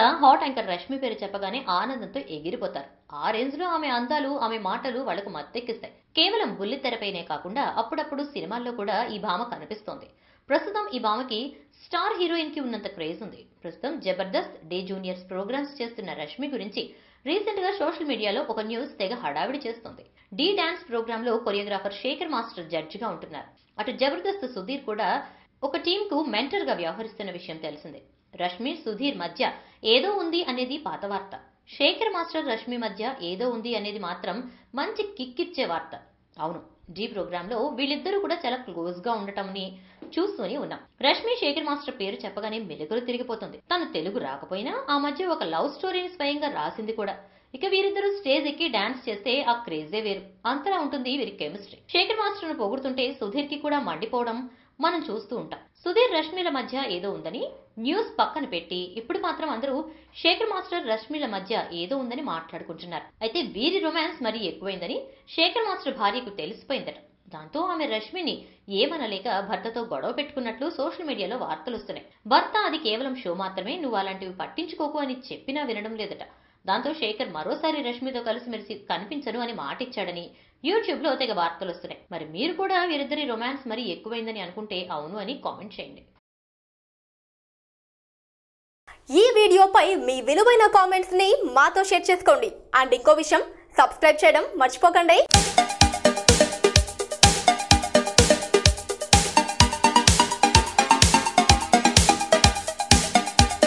hot anchor Rashmi పేరు చెప్పగానే ఆనందంతో ఎగిరిపోతారు ఆ రేంజ్ లో ఆమె అందాలు ఆమె మాటలు వాళ్లకు మత్తెక్కిస్తాయి కేవలం బుల్లితెరపైనే కాకుండా అప్పుడప్పుడు సినిమాల్లో కూడా ఈ భామ కనిపిస్తోంది ప్రస్తుతం ఈ భామకి స్టార్ హీరోయిన్ కి ఉన్నంత క్రేజ్ ఉంది ప్రస్తుతం జబర్దస్త్ డే జూనియర్స్ ప్రోగ్రామ్స్ చేస్తున్న రష్మి గురించి రీసెంట్ గా సోషల్ మీడియాలో ఒక న్యూస్ తెగ హడావిడి చేస్తుంది డి డాన్స్ ప్రోగ్రామ్ లో కొరియోగ్రాఫర్ శేఖర్ మాస్టర్ జడ్జిగా ఉంటున్నారు అటు జబర్దస్త్ సుధీర్ కూడా ఒక టీమ్ కు మెంటర్ గా వ్యవహరిస్తున్న విషయం తెలిసిందే రష్మి సుధీర్ మధ్య ఏదో ఉంది అనేది పాత వార్త శేఖర్ మాస్టర్ రష్మి మధ్య ఏదో ఉంది అనేది మాత్రం మంచి కిక్ ఇచ్చే వార్త అవును జీ ప్రోగ్రామ్ లో వీళ్ళిద్దరూ కూడా చాలా క్లోజ్ గా ఉండటంని చూస్తూనే ఉన్నాం రష్మి శేఖర్ మాస్టర్ పేరు చెప్పగానే మెలుగులు తిరిగిపోతుంది తను తెలుగు రాకపోయినా ఆ మధ్య ఒక లవ్ స్టోరీని స్వయంగా రాసింది కూడా ఇక వీరిద్దరూ స్టేజ్ ఎక్కి డాన్స్ చేస్తే ఆ క్రేజే వేరు అంతలా ఉంటుంది వీరి కెమిస్ట్రీ శేఖర్ మాస్టర్ ను పొగుడుతుంటే సుధీర్ కి కూడా మండిపోవడం మనం చూస్తూ ఉంటాం సుధీర్ రష్మిల మధ్య ఏదో ఉందని న్యూస్ పక్కన పెట్టి ఇప్పుడు మాత్రం అందరూ శేఖర్ మాస్టర్ రష్మిల మధ్య ఏదో ఉందని మాట్లాడుకుంటున్నారు అయితే వీరి రొమాన్స్ మరీ ఎక్కువైందని శేఖర్ మాస్టర్ భార్యకు తెలిసిపోయిందట దాంతో ఆమె రష్మిని ఏమనలేక భర్తతో గొడవ పెట్టుకున్నట్లు సోషల్ మీడియాలో వార్తలు వస్తున్నాయి భర్త అది కేవలం షో మాత్రమే నువ్వు అలాంటివి పట్టించుకోకు అని చెప్పినా వినడం లేదట దాంతో శేఖర్ మరోసారి రష్మితో కలిసిమెలిసి కనిపించను అని మాటిచ్చాడని యూట్యూబ్ లో తెగ వార్తలు వస్తున్నాయి మరి మీరు కూడా వీరిద్దరి రొమాన్స్ మరీ ఎక్కువైందని అనుకుంటే అవును అని కామెంట్ చేయండి ఈ వీడియోపై మీ విలువైన కామెంట్స్ ని మాతో షేర్ చేసుకోండి అండ్ ఇంకో విషయం సబ్స్క్రైబ్ చేయడం మర్చిపోకండి